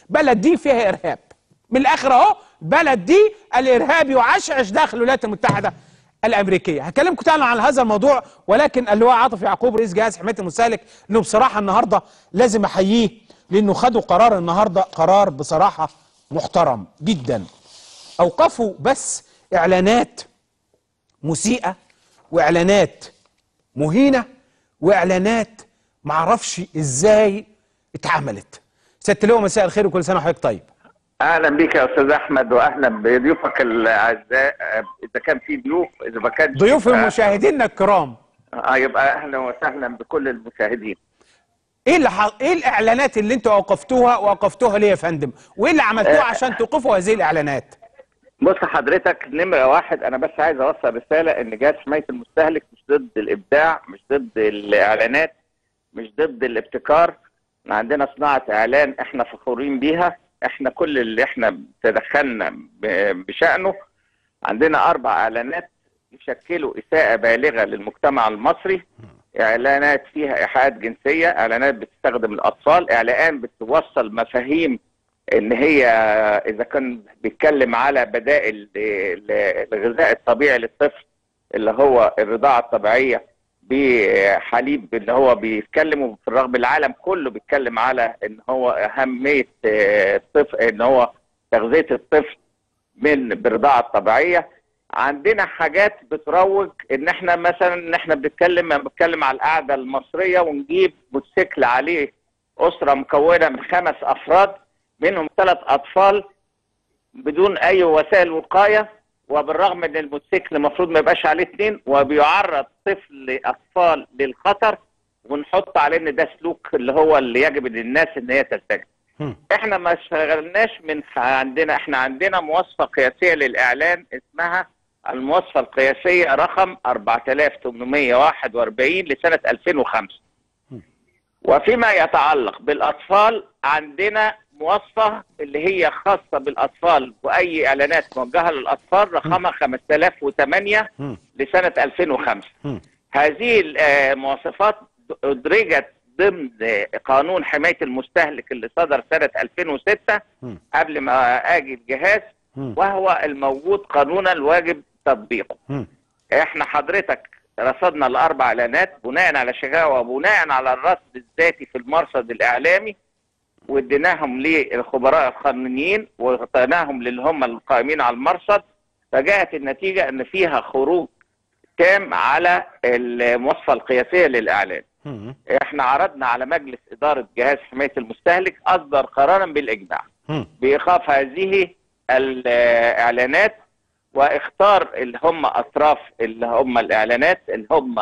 بلد دي فيها ارهاب من الاخر اهو بلد دي الارهاب يعشعش داخل الولايات المتحده الامريكيه هكلمكم تاني عن هذا الموضوع ولكن اللواء عاطف يعقوب رئيس جهاز حمايه المستهلك انه بصراحه النهارده لازم احييه لانه خدوا قرار النهارده قرار بصراحه محترم جدا اوقفوا بس اعلانات مسيئه واعلانات مهينه واعلانات معرفش ازاي اتعملت سياده اللواء مساء الخير وكل سنه وحضرتك طيب اهلا بك يا استاذ احمد واهلا بضيوفك الاعزاء اذا كان في ضيوف اذا ما كانش ضيوف يبقى- مشاهدينا الكرام اه يبقى اهلا وسهلا بكل المشاهدين ايه اللي ح... ايه الاعلانات اللي انتوا اوقفتوها واوقفتوها ليه يا فندم وايه اللي عملتوه آه. عشان توقفوا هذه الاعلانات بص حضرتك نمره واحد انا بس عايز اوصل رساله ان جهاز حمايه المستهلك مش ضد الابداع مش ضد الاعلانات مش ضد الابتكار احنا عندنا صناعه اعلان احنا فخورين بيها احنا كل اللي احنا تدخلنا ب- بشانه عندنا اربع اعلانات يشكلوا اساءه بالغه للمجتمع المصري اعلانات فيها ايحاءات جنسيه اعلانات بتستخدم الاطفال اعلان بتوصل مفاهيم ان هي اذا كان بيتكلم على بدائل ل- للغذاء الطبيعي للطفل اللي هو الرضاعه الطبيعيه بحليب اللي هو بيتكلم في الرغم العالم كله بيتكلم على ان هو اهميه آه، الطفل ان هو تغذيه الطفل من بالرضاعه الطبيعيه عندنا حاجات بتروج ان احنا مثلا ان احنا بنتكلم بنتكلم على القعده المصريه ونجيب موتوسيكل عليه اسره مكونه من خمس افراد منهم ثلاث اطفال بدون اي وسائل وقايه وبالرغم ان الموتوسيكل المفروض ما يبقاش عليه اثنين وبيعرض طفل اطفال للخطر ونحط عليه ان ده سلوك اللي هو اللي يجب للناس ان هي تلتزم. هم. احنا ما اشتغلناش من عندنا احنا عندنا مواصفه قياسيه للاعلان اسمها المواصفه القياسيه رقم 4841 لسنه 2005 وفيما يتعلق بالاطفال عندنا مواصفه اللي هي خاصه بالاطفال واي اعلانات موجهه للاطفال رقمها 5008 هم. لسنه 2005 هم. هذه المواصفات ادرجت ضمن قانون حمايه المستهلك اللي صدر سنه 2006 هم. قبل ما اجي الجهاز هم. وهو الموجود قانونا الواجب تطبيقه هم. احنا حضرتك رصدنا الاربع اعلانات بناء على شكاوى وبناء على الرصد الذاتي في المرصد الاعلامي واديناهم للخبراء القانونيين وغطيناهم للي هم القائمين على المرصد فجاءت النتيجه ان فيها خروج تام على المواصفه القياسيه للاعلان. هم. احنا عرضنا على مجلس اداره جهاز حمايه المستهلك اصدر قرارا بالاجماع هم. بايقاف هذه الاعلانات واختار اللي هم اطراف اللي هم الاعلانات اللي هم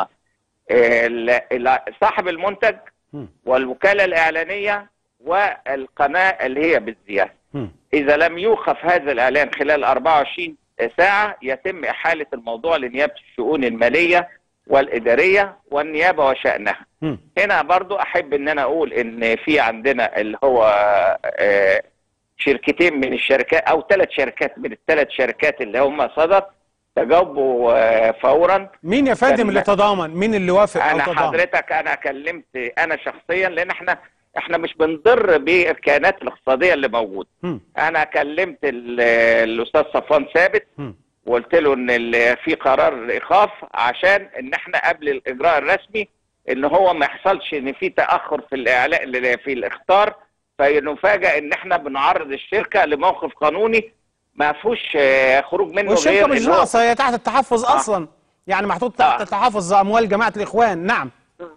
ال- ال- صاحب المنتج هم. والوكاله الاعلانيه والقناه اللي هي بالزياده. هم. اذا لم يوقف هذا الاعلان خلال 24 ساعه يتم احاله الموضوع لنيابه الشؤون الماليه والاداريه والنيابه وشانها. هم. هنا برضو احب ان انا اقول ان في عندنا اللي هو آه، شركتين من الشركات او ثلاث شركات من الثلاث شركات اللي هم صدر تجاوبوا آه، فورا مين يا فندم كان- اللي تضامن مين اللي وافق او انا تضامن حضرتك انا كلمت انا شخصيا لان احنا احنا مش بنضر بالكيانات الاقتصاديه اللي موجوده هم. انا كلمت ال- الاستاذ صفوان ثابت هم. وقلت له ان ال- في قرار ايقاف عشان ان احنا قبل الاجراء الرسمي ان هو ما يحصلش ان في تاخر في الاعلاء في الاختار فنفاجئ ان احنا بنعرض الشركه لموقف قانوني ما فيهوش آه، خروج منه والشركه غير مش إن هو- ناقصه هي تحت التحفظ آه. اصلا يعني محطوط تحت آه. تحفظ اموال جماعه الاخوان نعم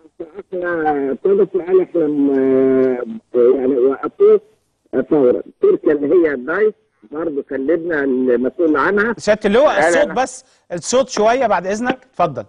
احنا طلبت الان احنا م- يعني وقفوه فورا الشركه اللي هي دايس برضه كلمنا المسؤول عنها سياده اللواء لا، لا، الصوت لا. بس الصوت شويه بعد اذنك اتفضل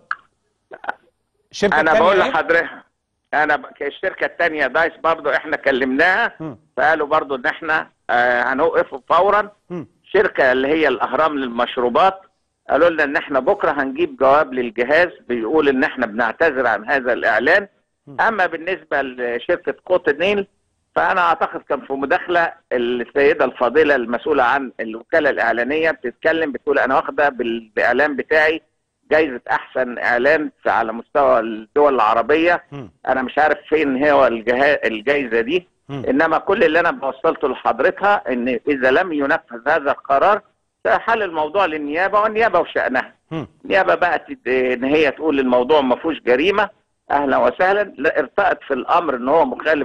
الشركه انا التانية بقول إيه؟ لحضرتك انا ب- الشركه الثانيه دايس برضو احنا كلمناها مم. فقالوا برضو ان احنا آه هنوقفه فورا مم. شركه اللي هي الاهرام للمشروبات قالوا لنا ان احنا بكره هنجيب جواب للجهاز بيقول ان احنا بنعتذر عن هذا الاعلان اما بالنسبه لشركه قوت النيل فانا اعتقد كان في مداخله السيده الفاضله المسؤوله عن الوكاله الاعلانيه بتتكلم بتقول انا واخده بال- بالاعلان بتاعي جايزه احسن اعلان في- على مستوى الدول العربيه مم. انا مش عارف فين هو الجها... الجايزه دي انما كل اللي انا بوصلته لحضرتها ان اذا لم ينفذ هذا القرار سيحل الموضوع للنيابه والنيابه وشانها مم. النيابه بقى تد- ان هي تقول الموضوع ما فيهوش جريمه اهلا وسهلا لا ارتأت في الامر ان هو مخالف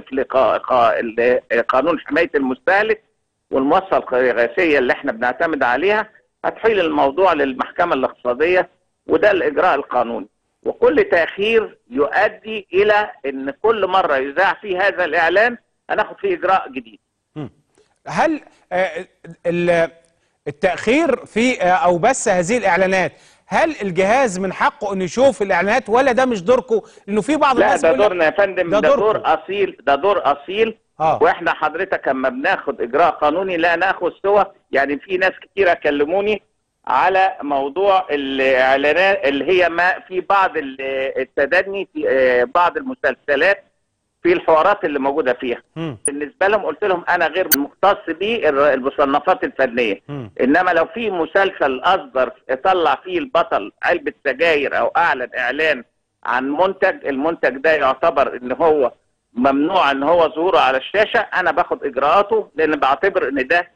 لقانون حمايه المستهلك والموصل القياسيه اللي احنا بنعتمد عليها هتحيل الموضوع للمحكمه الاقتصاديه وده الاجراء القانوني وكل تاخير يؤدي الى ان كل مره يذاع فيه هذا الاعلان هناخد فيه اجراء جديد هل آه، ال- التأخير في آه، أو بث هذه الإعلانات هل الجهاز من حقه انه يشوف الاعلانات ولا ده مش دوركم لانه في بعض لا الناس ده بيقول لك- دورنا يا فندم ده ده, دور دوركم. اصيل ده دور اصيل اه واحنا حضرتك اما بناخد اجراء قانوني لا ناخد سوى يعني في ناس كتيره كلموني على موضوع الاعلانات اللي هي ما في بعض ال- التدني في آه، بعض المسلسلات في الحوارات اللي موجوده فيها مم. بالنسبه لهم قلت لهم انا غير مختص بالمصنفات الفنيه مم. انما لو في مسلسل اصدر طلع فيه البطل علبه سجاير او اعلن اعلان عن منتج المنتج ده يعتبر ان هو ممنوع ان هو ظهوره على الشاشه انا باخد اجراءاته لان بعتبر ان ده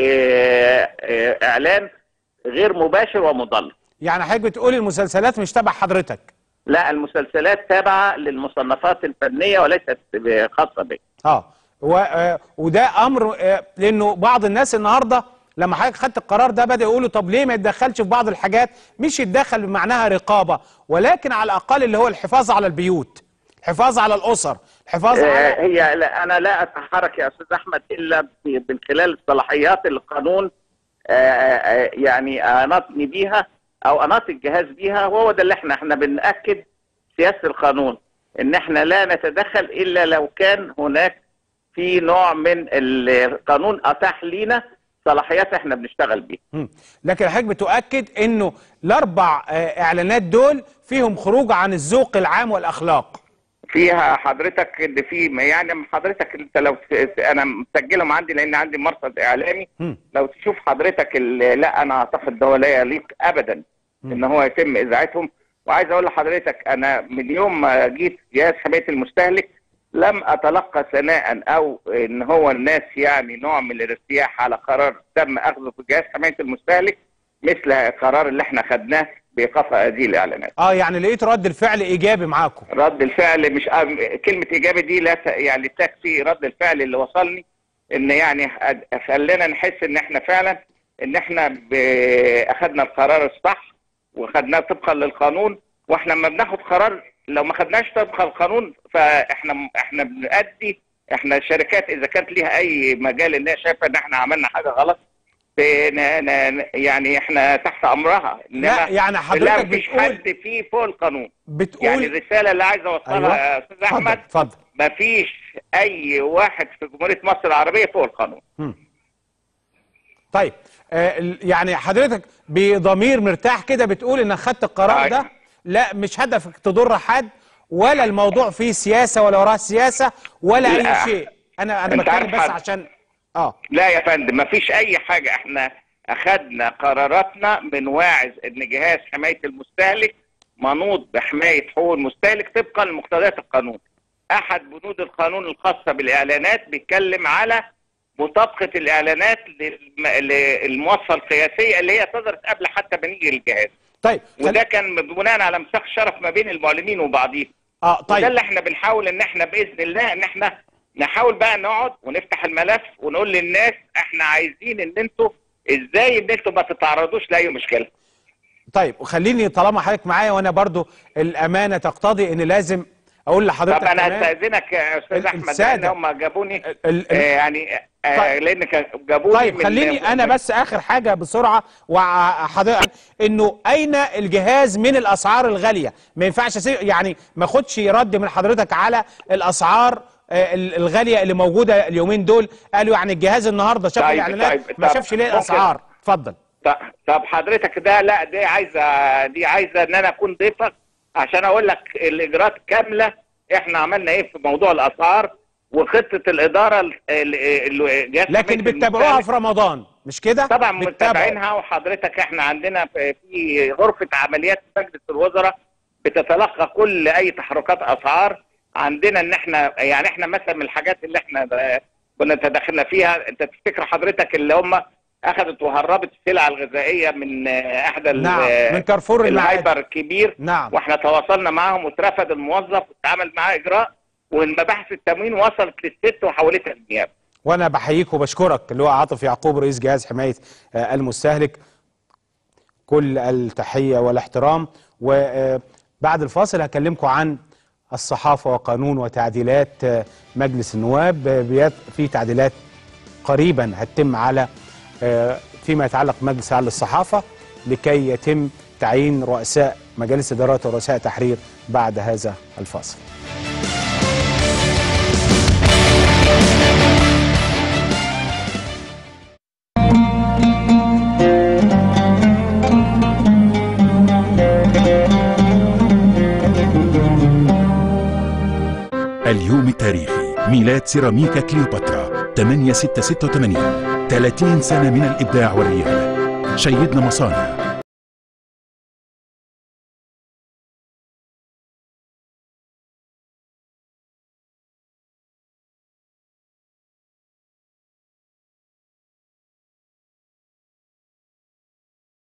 آه، آه، اعلان غير مباشر ومضل يعني حضرتك بتقولي المسلسلات مش تبع حضرتك لا المسلسلات تابعه للمصنفات الفنيه وليست خاصه بي اه و... آه، وده امر آه، لانه بعض الناس النهارده لما حضرتك خدت القرار ده بدا يقولوا طب ليه ما يتدخلش في بعض الحاجات مش يتدخل بمعناها رقابه ولكن على الاقل اللي هو الحفاظ على البيوت الحفاظ على الاسر الحفاظ آه، على هي لا انا لا اتحرك يا استاذ احمد الا ب- من خلال الصلاحيات اللي القانون آه، آه، يعني اناطني بيها او اناط الجهاز بيها وهو ده اللي احنا احنا بناكد سياسه القانون ان احنا لا نتدخل الا لو كان هناك في نوع من القانون اتاح لينا صلاحيات احنا بنشتغل بيها مم. لكن حضرتك بتؤكد انه الاربع آه، اعلانات دول فيهم خروج عن الذوق العام والاخلاق فيها حضرتك ان في يعني حضرتك انت لو انا مسجلهم عندي لان عندي مرصد اعلامي مم. لو تشوف حضرتك ال- لا انا اعتقد ده لا يليق ابدا ان هو يتم اذاعتهم وعايز اقول لحضرتك انا من يوم ما جيت جهاز حمايه المستهلك لم اتلقى ثناء او ان هو الناس يعني نوع من الارتياح على قرار تم اخذه في جهاز حمايه المستهلك مثل القرار اللي احنا خدناه بايقاف هذه الاعلانات اه يعني لقيت رد الفعل ايجابي معاكم رد الفعل مش آه، كلمة إيجابي دي لا ت- يعني تكفي رد الفعل اللي وصلني إن يعني أد- خلينا نحس إن إحنا فعلا إن إحنا ب- أخدنا القرار الصح وخدناه طبقا للقانون وإحنا لما بناخد قرار لو ما خدناش طبقا للقانون فإحنا إحنا بنأدي إحنا الشركات إذا كانت ليها أي مجال إن هي شايفة إن إحنا عملنا حاجة غلط ب- ن- ن- يعني إحنا تحت أمرها لا إنما يعني لا حضرتك مفيش بتقول حد فيه فوق القانون بتقول يعني الرساله اللي عايز اوصلها أيوة. يا استاذ اتفضل احمد اتفضل مفيش اي واحد في جمهوريه مصر العربيه فوق القانون مم. طيب آه ال- يعني حضرتك بضمير مرتاح كده بتقول انك خدت القرار أيوة. ده لا مش هدفك تضر حد ولا الموضوع فيه سياسه ولا وراه سياسه ولا لا. اي شيء انا انا أنت بتكلم عارف بس حد. عشان اه لا يا فندم مفيش اي حاجه احنا اخذنا قراراتنا من واعظ ان جهاز حمايه المستهلك منوط بحمايه حقوق المستهلك طبقا لمقتضيات القانون احد بنود القانون الخاصه بالاعلانات بيتكلم على مطابقه الاعلانات للم- للمواصفه القياسيه اللي هي صدرت قبل حتى ما نيجي للجهاز طيب خل... وده كان بناء على مساق شرف ما بين المعلنين وبعضهم اه وده طيب اللي احنا بنحاول ان احنا باذن الله ان احنا نحاول بقى نقعد ونفتح الملف ونقول للناس احنا عايزين ان انتوا ازاي ان انتوا ما تتعرضوش لاي مشكله طيب وخليني طالما حضرتك معايا وانا برضو الامانه تقتضي ان لازم اقول لحضرتك طب انا كمان استاذنك يا ال- استاذ احمد لان السادة. هم جابوني ال- ال- آه يعني آه طيب. لان كان- جابوني طيب من- خليني انا بس اخر حاجه بسرعه وحضرتك انه اين الجهاز من الاسعار الغاليه ما ينفعش أسيب- يعني ما اخدش رد من حضرتك على الاسعار آه، ال- الغاليه اللي موجوده اليومين دول قالوا يعني الجهاز النهارده شاف طيب، الاعلانات طيب، ما طب شافش ليه ممكن- الاسعار اتفضل ط- طب حضرتك ده لا دي عايزه دي عايزه ان انا اكون ضيفك عشان اقول لك الاجراءات كامله احنا عملنا ايه في موضوع الاسعار وخطه الاداره ال- ال- ال- جهاز لكن حماية بتتابعوها المستهلك. في رمضان مش كده طبعا بتتابعوا. متابعينها وحضرتك احنا عندنا في في غرفه عمليات مجلس الوزراء بتتلقى كل اي تحركات اسعار عندنا ان احنا يعني احنا مثلا من الحاجات اللي احنا آه، كنا تدخلنا فيها انت تفتكر حضرتك اللي هم اخذت وهربت السلع الغذائيه من آه، احدى ال- نعم آه، من كارفور المعادي الهايبر الكبير نعم واحنا تواصلنا معاهم واترفض الموظف واتعمل معاه اجراء والمباحث التموين وصلت للست وحولتها للنيابه وانا بحييك وبشكرك اللي هو عاطف يعقوب رئيس جهاز حمايه آه، المستهلك كل التحيه والاحترام وبعد الفاصل هكلمكم عن الصحافه وقانون وتعديلات آه، مجلس النواب آه، بيت- في تعديلات قريبا هتتم على آه، فيما يتعلق بمجلس اعلى الصحافه لكي يتم تعيين رؤساء مجالس ادارات ورؤساء تحرير بعد هذا الفاصل اليوم التاريخي ميلاد سيراميكا كليوباترا 8686 30 سنة من الإبداع والريادة شيدنا مصانع